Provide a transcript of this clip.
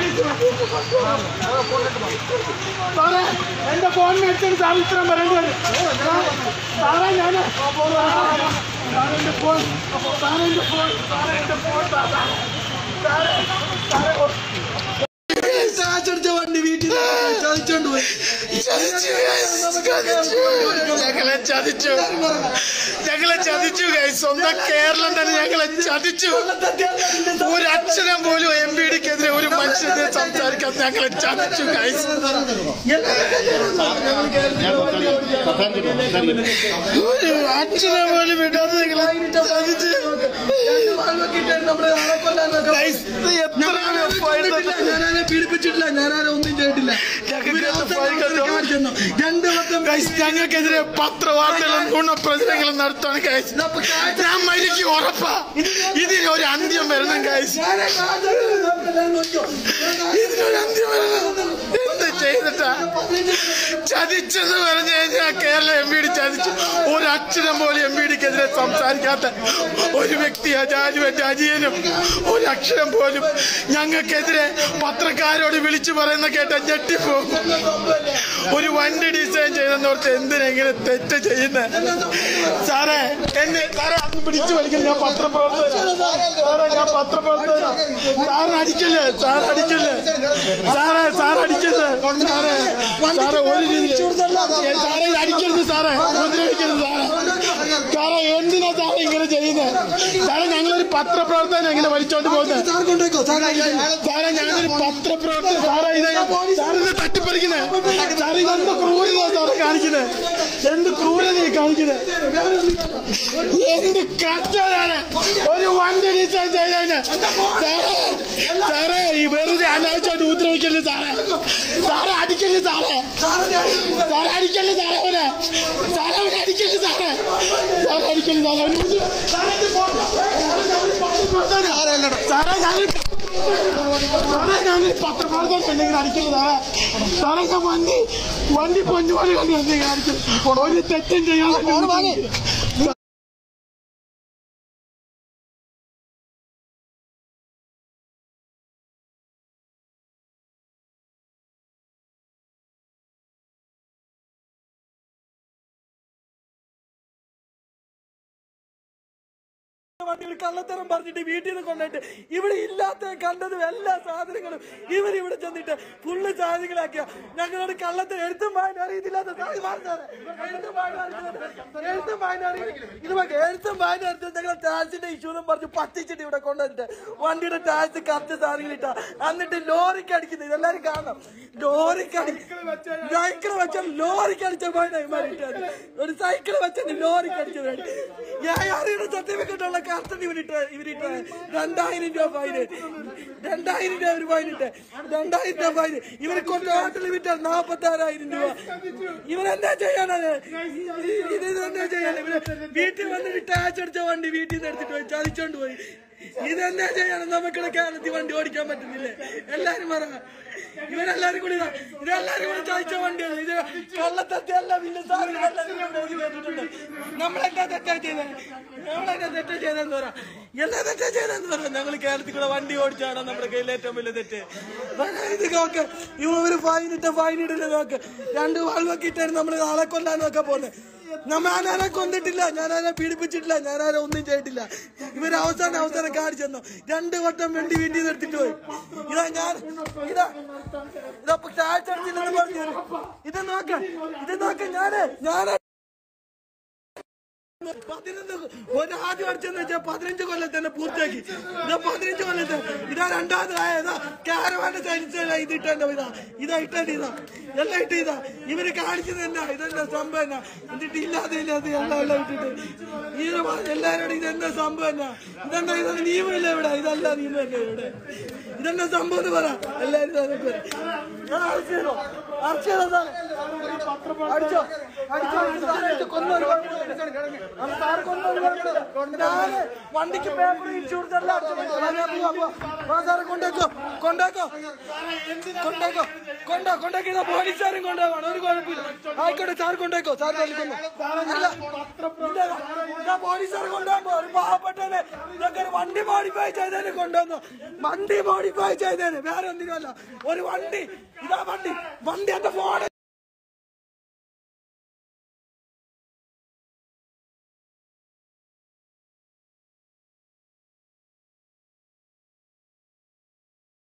സാറേ എന്റെ ഫോൺ മേടിച്ചാൽ സാർ ഇത്രയും വരേണ്ടി വരും സാറേ ഞാൻ സാറേ എന്റെ ഫോൺ സാറേ എന്റെ ഫോൺ സാറേ എന്റെ ഫോൺ സാറേ ചാച്ചടിച്ച വണ്ടി വീട്ടിൽ ചതിച്ചോണ്ട് പോയി ഞങ്ങളെ ചതിച്ചു ഞങ്ങളെ ചതിച്ചു guys. സ്വന്തം കേരളം തന്നെ ഞങ്ങളെ ചതിച്ചു ഒരു അക്ഷരം പോലും എം പി ഡിക്കെതിരെ ഒരു മനുഷ്യനെ സംസാരിക്കാൻ ഞങ്ങളെ ചതിച്ചു ഗൈസ് ഒരു അക്ഷരം പോലും വിടാതെ ഞങ്ങളെ ചതിച്ചു Guys, ഇത് എത്രയാണ് പോയത്? ഞാനാരെ പീഡിപ്പിച്ചിട്ടില്ല ഞാനാരെ ഒന്നും ചെയ്തിട്ടില്ല ഞങ്ങൾക്ക് ഇവര് എന്ത് അവസാനം ഫൈൻ ഞങ്ങളെ കാണിച്ചു തന്നു. രണ്ട് വട്ടം Guys, ഞങ്ങൾക്കെതിരെ പത്രവാർത്തകളും നുണപ്രചരണങ്ങളും നടത്താണ് ഗൈസ് ഞാൻ മരിക്കും ഉറപ്പാ ഇതിന് ഒരു അന്ത്യം വരണം ഗൈസ് ഞാനെ കാണിച്ചു നമ്മളെല്ലാം നോക്കിയോ ഇതിനൊരു അന്ത്യം വരണം എന്ത് ചെയ്തിട്ടാ ചതിച്ചെന്ന് പറഞ്ഞു കഴിഞ്ഞാൽ കേരള എം പി ഡി ചതിച്ചു ഒരു അക്ഷരം പോലും എം പി ഡിക്കെതിരെ സംസാരിക്കാത്ത ഒരു വ്യക്തി അജാജു എന്റെ അജിയനും ഒരു അക്ഷരം പോലും ഞങ്ങൾക്കെതിരെ പത്രക്കാരോട് വിളിച്ചു പറയുന്ന കേട്ട ഞെട്ടിപ്പോകും ഒരു വണ്ടി ഡിസൈൻ ചെയ്തെന്നോർത്ത് എന്തിനെങ്കിലും തെറ്റ് ചെയ്യുന്നത് സാറേ എന്നെ സാറേ അന്ന് പിടിച്ചു വലിക്കൽ ഞാൻ പത്രപ്രവർത്തകനാ സാറേ ഞാൻ പത്രപ്രവർത്തകനാ സാറ് അടിക്കല്ലേ സാർ അടിക്കല്ലേ സാറേ സാർ അടിക്കല്ലേ സാറേ സാറേ ഒരു രീതി സാറേ ഇത് അടിക്കരുത് സാറേ ഉപദ്രവിക്കരുത് സാറേ സാറേ എന്തിനാ സാറേ ഇങ്ങനെ ചെയ്യുന്നത് സാറേ ഞങ്ങളൊരു പത്രപ്രവർത്തകൻ എങ്ങനെ വലിച്ചോണ്ട് പോകുന്നത് സാർ കൊണ്ടേക്കോ സാർ സാറേ ഞാനൊരു പത്രപ്രവർത്തകൻ സാറേ ഇത് സാറിത് തട്ടിപ്പറിക്കുന്നത് സാറേ ഇതെന്ത് ക്രൂരത സാറേ കാണിക്കുന്നത് എന്ത് ക്രൂരത കാണിക്കുന്നത് എന്ത് കഷ്ടമാണ് ഒരു വണ്ടി ഡിസൈൻ ചെയ്തതിന് സാറേ സാറേ ഈ വെറുതെ അനാവശ്യമായിട്ട് ഉപദ്രവിക്കല്ലേ സാറേ സാറേ അടിക്കല്ലേ സാറേ സാറേ അടിക്കല്ലേ സാറേ അവനെ സാറേ അവനെ അടിക്കല്ലേ സാറേ സാറേ അടിക്കല്ലേ സാറേ അവന് ഉപദ്ര- സാറേ ഇത് പോ- സാറേ ഞങ്ങൾ സാറേ ഞങ്ങൾ പത്രപ്രവർത്തകൻ പെണ്ണെങ്കിലും അടിക്കല്ലേ സാറേ സാറേ ഞാൻ വണ്ടി വണ്ടി പൊന്നുപോലെ കണ്ടു എന്തെങ്കിലും അടിക്കല് ഒരു തെറ്റും ചെയ്യാൻ വണ്ടികൾ കള്ളത്തരം പറഞ്ഞിട്ട് വീട്ടിൽ നിന്ന് കൊണ്ടുപോയിട്ട് ഇവിടെ ഇല്ലാത്ത കണ്ടതും എല്ലാ സാധനങ്ങളും ഇവർ ഇവിടെ ചെന്നിട്ട് ഫുള്ള് സാധനങ്ങളാക്കിയ ഞങ്ങളോട് കള്ളത്തരം എഴുത്തും വായന അറിയത്തില്ലാത്ത സാധനം മാറി സാറേ. എഴുത്തും വായന അറിയത്തില്ലാത്ത- എഴുത്തും വായന അറിയില്ല ഇത് നോക്ക്, എഴുത്തും വായന അറിയത്തില്ല ഞങ്ങൾ ടാക്സിന്റെ ഇഷ്യൂ എന്നും പറഞ്ഞ് പറ്റിച്ചിട്ട് ഇവിടെ കൊണ്ടുവന്നിട്ട് വണ്ടിയുടെ ടാക്സ് കറക്റ്റ് സാധനങ്ങൾ ഇട്ട എന്നിട്ട് ലോറിക്ക് അടിക്കുന്നത് ഇതെല്ലാരും കാണണം ലോറിക്ക് അടി സൈക്കിൾ വെച്ചാൽ ലോറിക്ക് അടിച്ച പോയിട്ടാ ഇവന്മാര് ഇട്ടത്. ഒരു സൈക്കിൾ വെച്ചാൽ ലോറിക്ക് അടിച്ചത് ഞാൻ അറിയുന്ന സർട്ടിഫിക്കറ്റ് ഉള്ള കറക്റ്റ് ഇവരിട്ട് ഇവരിട്ട് രണ്ടായിരം രൂപ ഫൈന് രണ്ടായിരം രൂപ ഒരു ഫൈനിട്ട് രണ്ടായിരം രൂപ ഫൈന് ഇവര് കൊണ്ട് ഹോട്ടലിൽ വിറ്റാൽ നാപ്പത്തി ആറായിരം രൂപ ഇവരെന്താ ചെയ്യാനാണ് ഇത് ഇതെന്താ ചെയ്യാൻ ഇവര് വീട്ടിൽ വന്നിട്ട് ടാച്ച് അടിച്ച വണ്ടി വീട്ടിൽ നിന്ന് എടുത്തിട്ട് പോയി ചതിച്ചോണ്ട് പോയി ഇതെന്താ ചെയ്യാൻ നമുക്കിടെ കേരളത്തിൽ വണ്ടി ഓടിക്കാൻ പറ്റുന്നില്ലേ എല്ലാരും പറ ഇവരെല്ലാരും കൂടി ഇതാ. ഇതെല്ലാരും കൂടി ചതിച്ച വണ്ടിയാണ് ഇത് കള്ളത്തല്ല പിന്നെ സാധനം എല്ലാവരും കൂടി എഴുതി വെച്ചിട്ടുണ്ട്. നമ്മളെന്താ തെറ്റാ ചെയ്തത് നമ്മളെന്താ തെറ്റാ ചെയ്തെന്ന് പറ എല്ലാ തെറ്റാ ചെയ്തെന്ന് പറ ഞങ്ങൾ കേരളത്തിൽ കൂടെ വണ്ടി ഓടിച്ചാണ് നമ്മുടെ കയ്യിൽ ഏറ്റവും വലിയ തെറ്റ് വേറെ ഇത് നോക്ക് ഇവര് ഫൈൻ ഇട്ട ഫൈൻ ഇടില്ല നോക്ക് രണ്ട് വാൾവൊക്കെ ഇട്ടാണ് നമ്മൾ ആളെ കൊല്ലാനൊക്കെ പോകുന്നത് നമ്മ ഞാനാരെ കൊന്നിട്ടില്ല ഞാനാരെ പീഡിപ്പിച്ചിട്ടില്ല ഞാനാരെ ഒന്നും ചെയ്തിട്ടില്ല ഇവര് അവസാനം അവസാനം കാണിച്ചെന്നോ രണ്ട് വട്ടം വേണ്ടി വീട്ടിൽ നിന്ന് എടുത്തിട്ട് പോയി ഇതാ ഞാൻ ഇതാ ഇതാ ടാച്ച് അടിച്ചില്ലെന്ന് പറഞ്ഞു ഇത് നോക്ക ഇത് നോക്ക ഞാന് ഞാന് പതിനൊന്ന് ഒരു ആദ്യം അടിച്ചെന്ന് വെച്ചാൽ പതിനഞ്ച് കൊല്ലം തന്നെ പൂർത്തിയാക്കി ഇതാ പതിനഞ്ച് കൊല്ലത്തെ ഇതാ രണ്ടാമത് ഇതാ കാരവാന്റെ സൈനിച്ച ഇത് ഇട്ടെ ഇതാ ഇതാ ഇട്ടേ ഇതാ എല്ലാം ഇട്ട് ഇതാ ഇവര് കാണിക്കുന്നത് എന്നാ ഇതെന്നാ സംഭവം എന്നാ എന്നിട്ട് ഇല്ലാതെ ഇല്ലാതെ എല്ലാം എല്ലാം ഇട്ടിട്ട് ഈ എല്ലാരോടും ഇതെന്താ സംഭവം എന്നാ ഇതെന്താ ഇതൊന്നും നിയമമില്ല ഇവിടെ ഇതല്ല നിയമമല്ലേ ഇവിടെ ഇതെന്താ സംഭവം എന്ന് പറ എല്ലാരും അതൊക്കെ പറ. ഞാൻ അറസ്റ്റ് ചെയ്തോ അറസ്റ്റ് ചെയ്തോ സാറേ അടിച്ചോ അടിച്ചോ അടിച്ചോ കൊന്നു ഒരു കുഴപ്പമില്ല. സാർ കൊന്നു ഒരു കുഴപ്പമില്ല. ഞാന് വണ്ടിക്ക് പേപ്പർ ഇടിച്ചു കൊടുത്തല്ല സാറ് കൊണ്ടേക്കോ കൊണ്ടേക്കോ കൊണ്ടേക്കോ കൊണ്ടോ കൊണ്ടേക്കോ ഇതാ പോലീസുകാരും കൊണ്ടുപോകണം ഒരു കുഴപ്പമില്ല ആയിക്കോട്ടെ സാർ കൊണ്ടേക്കോ സാർ തല്ലിക്കൊന്നു അല്ല ഇതാ, ഇതാ പോലീസുകാർ കൊണ്ടുപോകുമ്പോ ഒരു പാവപ്പെട്ടവനെ ഇതൊക്കെ ഒരു വണ്ടി മോഡിഫൈ ചെയ്തതിന് കൊണ്ടുവന്നു വണ്ടി മോഡിഫൈ ചെയ്തതിന് വേറെ ഒന്നിനുമല്ല ഒരു വണ്ടി ഇതാ വണ്ടി വണ്ടി എന്റെ ഫോൺ